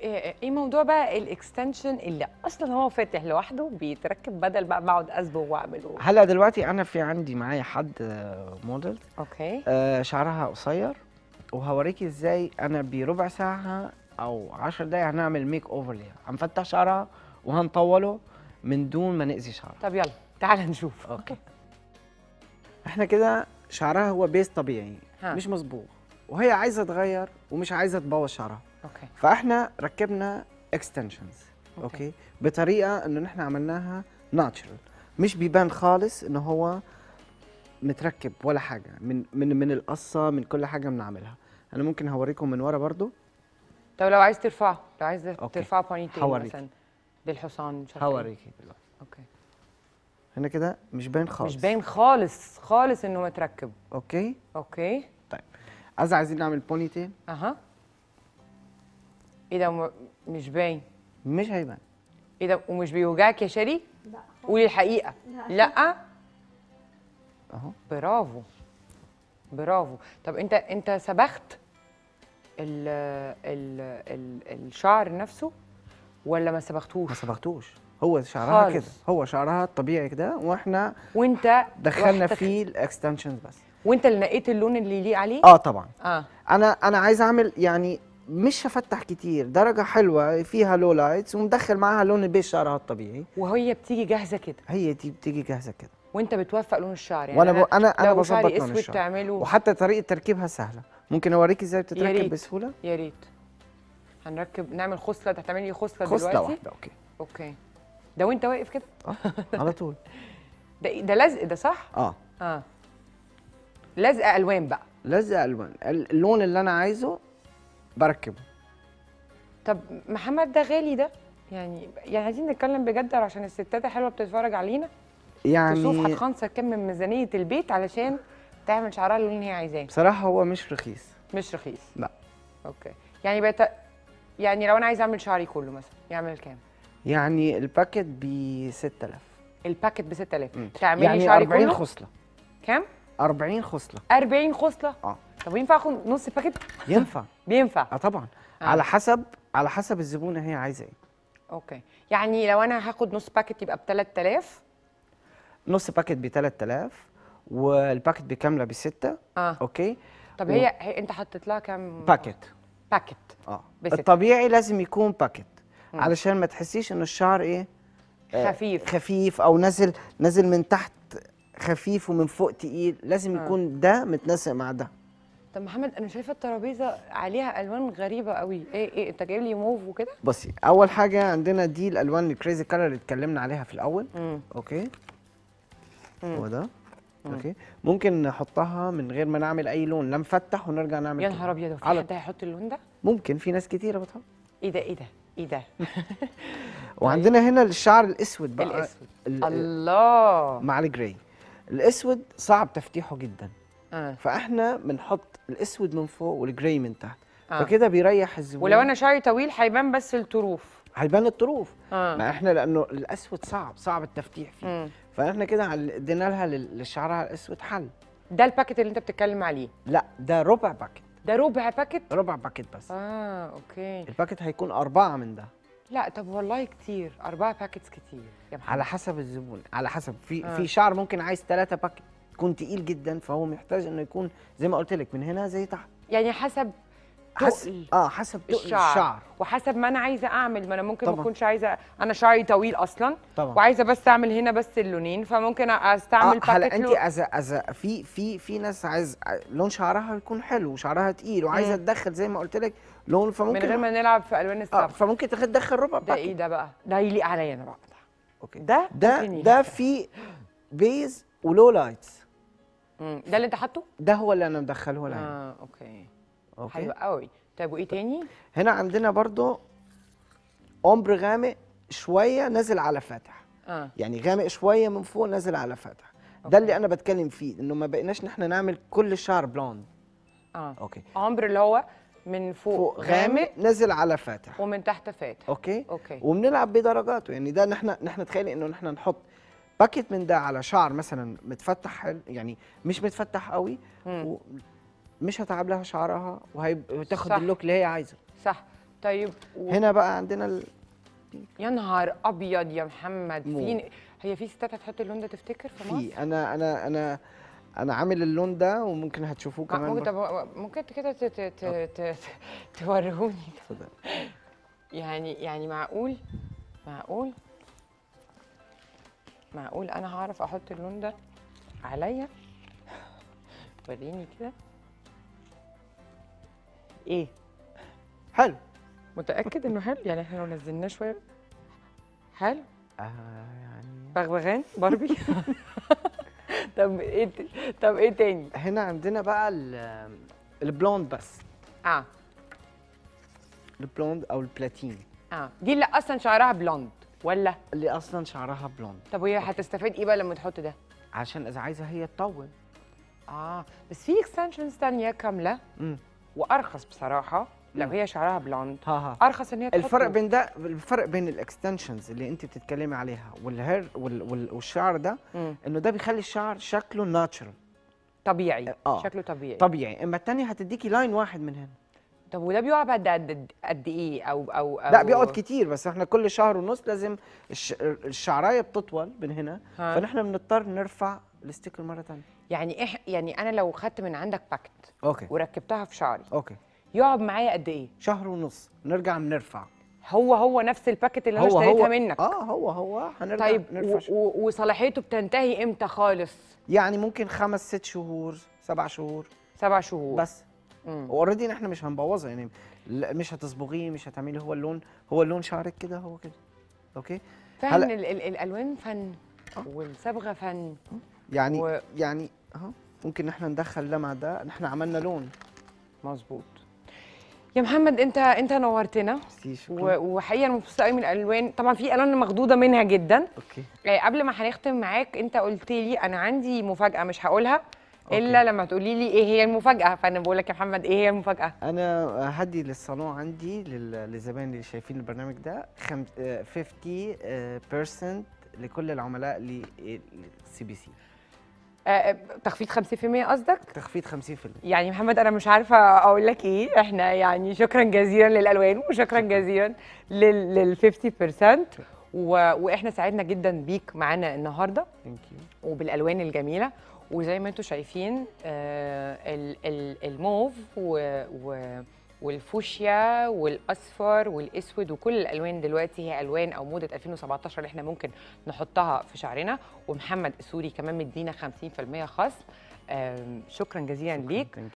ايه إيه موضوع بقى الاكستنشن اللي اصلا هو فاتح لوحده بيتركب بدل بقى بقعد اصبغ واعمل و- هلا دلوقتي انا في عندي معايا حد آه، موديل اوكي آه، شعرها قصير وهوريكي ازاي انا بربع ساعه او 10 دقايق هنعمل ميك اوفر ليها هنفتح شعرها وهنطوله من دون ما ناذي شعرها طب يلا تعال نشوف اوكي احنا كده شعرها هو بيس طبيعي ها. مش مصبوغ وهي عايزه تغير ومش عايزه تبوظ شعرها اوكي فاحنا ركبنا اكستنشنز أوكي. اوكي بطريقه انه نحن عملناها ناتشرال مش بيبان خالص انه هو متركب ولا حاجه من من من القصه من كل حاجه بنعملها انا ممكن هوريكم من ورا برضو طب لو عايز ترفعه لو عايز أوكي. ترفعه بوني تيل هوريك. مثلا بالحصان مش عارفة إيه. هوريكي دلوقتي اوكي هنا كده مش باين خالص مش باين خالص خالص انه متركب اوكي اوكي طيب اذا عايزين نعمل بوني تيل اها ايه ده م- مش باين مش هيبان ايه ده ومش بيوجعك يا شيري لا قولي الحقيقه لا. لا اهو برافو برافو طب انت انت صبغت ال ال ال الشعر نفسه ولا ما صبغتوش ما صبغتوش هو شعرها خالص. كده هو شعرها الطبيعي كده واحنا وانت دخلنا رحت- فيه الاكستنشنز بس وانت اللي نقيت اللون اللي يليق عليه اه طبعا اه انا انا عايز اعمل يعني مش هفتح كتير درجه حلوه فيها لو لايتس ومدخل معاها لون البيج شعرها الطبيعي وهي بتيجي جاهزه كده هي دي بتيجي جاهزه كده وانت بتوفق لون الشعر يعني وانا ب... انا انا لو بظبط شعري لون اسود الشعر تعمله وحتى طريقه تركيبها سهله ممكن اوريكي ازاي يا بتتركب ريت. بسهوله يا ريت هنركب نعمل خصله انت هتعملي خصله, خصله دلوقتي واحده اوكي اوكي ده وانت واقف كده اه على طول ده إيه؟ ده لزق ده صح اه اه لزق الوان بقى لزق الوان اللون اللي انا عايزه بركبه طب محمد ده غالي ده يعني يعني عايزين نتكلم بجد عشان الستات الحلوه بتتفرج علينا تشوف يعني هتخنصر كام من ميزانيه البيت علشان تعمل شعرها اللون اللي هي عايزاه بصراحه هو مش رخيص مش رخيص لا اوكي يعني بقت يعني لو انا عايزه اعمل شعري كله مثلا يعمل كام يعني الباكت ب 6000 الباكت ب 6000 مم. تعملي يعني شعري 40 كله خصله كام 40 خصله 40 خصله اه طب ينفع اخد نص باكت ينفع بينفع اه طبعا آه. على حسب على حسب الزبونه هي عايزه ايه اوكي يعني لو انا هاخد نص باكت يبقى ب 3000 نص باكت ب 3000 والباكت بكامله بستة اه اوكي طب و- هي, هي انت حطيت لها كام باكت باكت اه بستة. الطبيعي لازم يكون باكت مم. علشان ما تحسيش ان الشعر ايه آه، خفيف خفيف او نازل نازل من تحت خفيف ومن فوق تقيل لازم آه. يكون ده متناسق مع ده طب محمد انا شايفه الترابيزه عليها الوان غريبه قوي ايه ايه انت جايب لي موف وكده بصي اول حاجه عندنا دي الالوان الكريزي كلر اللي اتكلمنا عليها في الاول امم اوكي مم. هو ده اوكي ممكن نحطها من غير ما نعمل اي لون لا نفتح ونرجع نعمل يا كده. نهار ابيض هو في على حد هيحط اللون ده ممكن في ناس كتيره بتحط ايه ده ايه ده ايه ده وعندنا هنا الشعر الاسود بقى الاسود ال- الله مع الجراي الاسود صعب تفتيحه جدا آه. فاحنا بنحط الاسود من فوق والجراي من تحت آه. فكده بيريح الزبون ولو انا شعري طويل هيبان بس الطروف هيبان الطروف اه ما احنا لانه الاسود صعب صعب التفتيح فيه مم. فاحنا كده عل- ادينا لها لل- لشعرها الاسود حل ده الباكت اللي انت بتتكلم عليه لا ده ربع باكت ده ربع باكت ربع باكت بس اه اوكي الباكت هيكون أربعة من ده لا طب والله كتير أربعة باكتس كتير يا محمد على حسب الزبون على حسب في آه. في شعر ممكن عايز ثلاثة باكت يكون تقيل جدا فهو محتاج انه يكون زي ما قلت لك من هنا زي تحت يعني حسب حسب تقل اه حسب تقل الشعر. الشعر وحسب ما انا عايزه اعمل ما انا ممكن ما طبعاً. اكونش عايزه انا شعري طويل اصلا طبعا وعايزه بس اعمل هنا بس اللونين فممكن استعمل آه هلا باكت انت لون أز أز في في في ناس عايز لون شعرها يكون حلو وشعرها تقيل وعايزه مم. تدخل زي ما قلت لك لون فممكن من غير ما نلعب في الوان اه الصبغ فممكن تدخل ربع ده باكت ايه ده بقى ده يليق عليا انا بقى اوكي ده ده ممكن يليق. ده في بيز ولو لايتس مم. ده اللي انت حاطه ده هو اللي انا مدخله لها اه اوكي اوكي حلو قوي طيب وايه تاني هنا عندنا برضو اومبر غامق شويه نازل على فاتح اه يعني غامق شويه من فوق نازل على فاتح أوكي. ده اللي انا بتكلم فيه انه ما بقيناش نحن نعمل كل الشعر بلوند اه اوكي عمر اللي هو من فوق, فوق غامق نازل على فاتح ومن تحت فاتح اوكي اوكي وبنلعب بدرجاته يعني ده نحن نحن تخيلي انه نحن نحط باكيت من ده على شعر مثلا متفتح حلو يعني مش متفتح قوي مم. ومش هتعب لها شعرها وهتاخد صح. اللوك اللي هي عايزه صح طيب و... هنا بقى عندنا ال... يا نهار ابيض يا محمد مو. في هي في ستات هتحط اللون ده تفتكر في مصر؟ في انا انا انا انا عامل اللون ده وممكن هتشوفوه آه، كمان ممكن بر- طب ممكن كده ت- ت- ت- ت- ت- توريهوني اتفضل. يعني يعني معقول معقول معقول انا هعرف احط اللون ده عليا وريني كده ايه حلو متاكد انه حلو يعني احنا لو نزلناه شويه حلو آه يعني بغبغان باربي طب ايه ت- طب ايه تاني هنا عندنا بقى ال- البلوند بس اه البلوند او البلاتين اه دي اللي اصلا شعرها بلوند ولا اللي اصلا شعرها بلوند طب وهي هتستفاد ايه بقى لما تحط ده عشان اذا عايزه هي تطول اه بس في اكستنشنز تانية كامله امم وارخص بصراحه لو مم. هي شعرها بلوند ها ها ارخص ان هي تحطه. الفرق بين ده الفرق بين الاكستنشنز اللي انت بتتكلمي عليها والهير وال وال والشعر ده مم. انه ده بيخلي الشعر شكله ناتشرال طبيعي آه. شكله طبيعي طبيعي اما الثانيه هتديكي لاين واحد من هنا طب وده بيقعد قد قد قد ايه او او, أو لا بيقعد كتير بس احنا كل شهر ونص لازم الش... الشعرايه بتطول من هنا ها. فنحن بنضطر نرفع الستيكر مره ثانيه يعني إح يعني انا لو خدت من عندك باكت اوكي وركبتها في شعري اوكي يقعد معايا قد ايه شهر ونص نرجع بنرفع هو هو نفس الباكت اللي انا هو اشتريتها هو منك اه هو هو هنرجع طيب نرفع و- شوي. و- وصلاحيته بتنتهي امتى خالص يعني ممكن خمس ست شهور سبع شهور سبع شهور بس مم. اوريدي احنا مش هنبوظها يعني لا مش هتصبغيه مش هتعملي هو اللون هو اللون شعرك كده هو كده اوكي فن هلا- ال ال الالوان فن آه. والصبغه فن يعني و- يعني اهو ممكن احنا ندخل ده مع ده احنا عملنا لون مظبوط يا محمد انت انت نورتنا ميرسي، شكراً. و- وحقيقه انا مبسوطه قوي من الالوان طبعا في الوان مخضوضه منها جدا اوكي آه، قبل ما هنختم معاك انت قلت لي انا عندي مفاجاه مش هقولها أوكي. الا لما تقولي لي ايه هي المفاجاه فانا بقول لك يا محمد ايه هي المفاجاه انا هدي للصالون عندي لل- للزبائن اللي شايفين البرنامج ده خم... آه، 50% لكل العملاء للسي بي سي آه، تخفيض 50% قصدك تخفيض 50% يعني محمد انا مش عارفه اقول لك ايه احنا يعني شكرا جزيلا للالوان وشكرا جزيلا لل لل 50% و... واحنا سعدنا جدا بيك معانا النهارده ثانك يو وبالالوان الجميله وزي ما انتم شايفين آه ال- ال- الموف و و والفوشيا والاصفر والاسود وكل الالوان دلوقتي هي الوان او موضه 2017 اللي احنا ممكن نحطها في شعرنا ومحمد السوري كمان مدينا 50% خصم آم، شكرا جزيلا ليك Thank